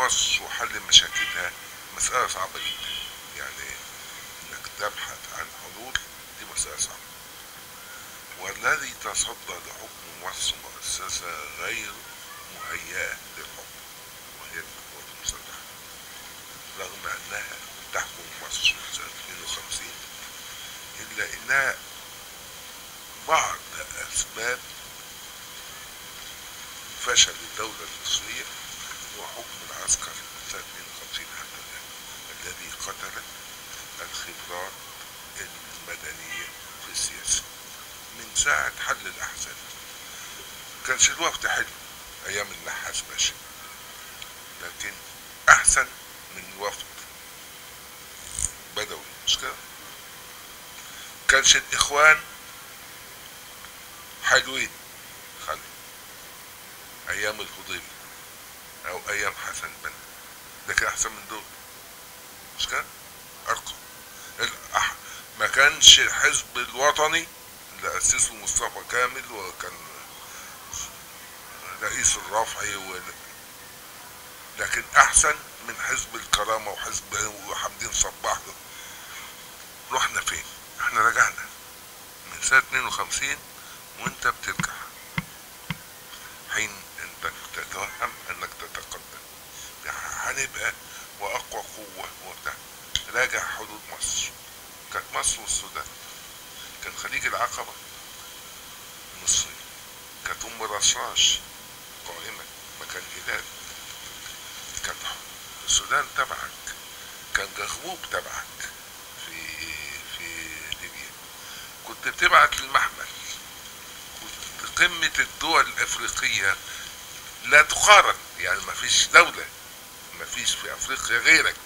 مصر وحل مشاكلها مسألة صعبة جدا يعني انك تبحث عن حلول دي مسألة صعبة والذي تصدى لحكم مصر مؤسسة غير مهيئة للحكم وهي القوات المسلحة رغم انها تحكم مصر سنة 52 الا انها بعض اسباب فشل الدولة المصرية وحكم العسكر سنة 52 حتى الآن الذي قتل الخبرات المدنية في السياسة من ساعة حل الأحزاب كانش الوقت حلو أيام النحاس باشا لكن أحسن من الوفد بدوي مش كده كانش الإخوان حلوين خلي أيام الفضيل أو أيام حسن بن لكن أحسن من دول مش كده أرقى الأح... ما كانش الحزب الوطني اللي أسسه مصطفى كامل وكان رئيس الرافعي و... لكن أحسن من حزب الكرامة وحزب وحمدين صباح رحنا فين؟ احنا رجعنا من سنة 52 وانت بترجع حين انك تتوهم انك تتقدم يعني هنبقى واقوى قوة وبتاع راجع حدود مصر كانت مصر والسودان كان خليج العقبة مصري كانت ام رشاش قائمة مكان هلال كانت السودان تبعك كان جغبوب تبعك في في ليبيا كنت بتبعت للمحمل كنت قمة الدول الأفريقية لا تقارن يعني ما فيش دولة ما فيش في أفريقيا غيرك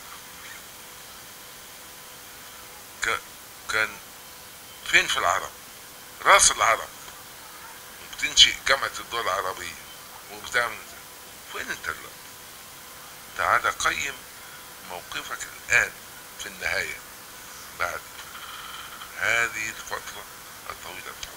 ك- كان فين في العرب راس العرب وبتنشئ جامعة الدول العربية وبتعمل فين انت دلوقتي تعالى قيم موقفك الآن في النهاية بعد هذه الفترة الطويلة في الحكم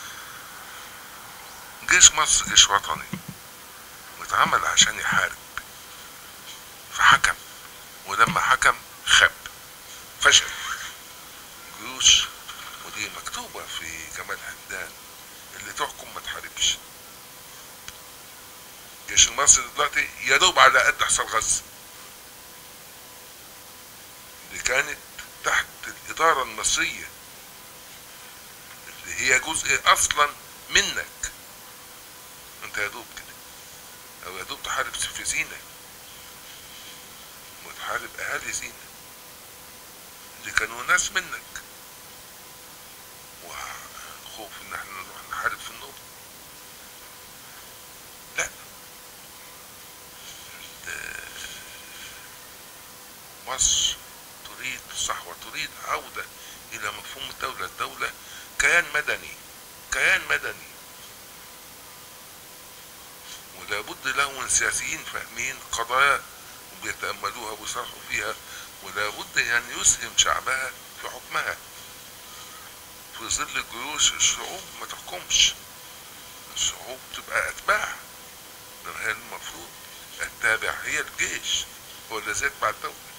جيش مصر جيش وطني واتعمل عشان يحارب فحكم ولما حكم خب فشل جيوش ودي مكتوبة في جمال حمدان اللي تحكم ما تحاربش الجيش المصري دلوقتي يدوب على قد حصار غزة اللي كانت تحت الإدارة المصرية اللي هي جزء أصلا منك أنت يا دوب كده أو يا دوب تحارب في سينا وتحارب أهالي سينا اللي كانوا ناس منك وخوف إن احنا نروح نحارب في النور لا مصر تريد صحوة تريد عودة إلى مفهوم الدولة الدولة كيان مدني كيان مدني ولا بد له من سياسيين فاهمين قضايا وبيتأملوها ويصرحوا فيها ولا بد أن يسهم شعبها في حكمها في ظل جيوش الشعوب ما تحكمش الشعوب تبقى أتباع ده هي المفروض التابع هي الجيش هو الذي يتبع الدولة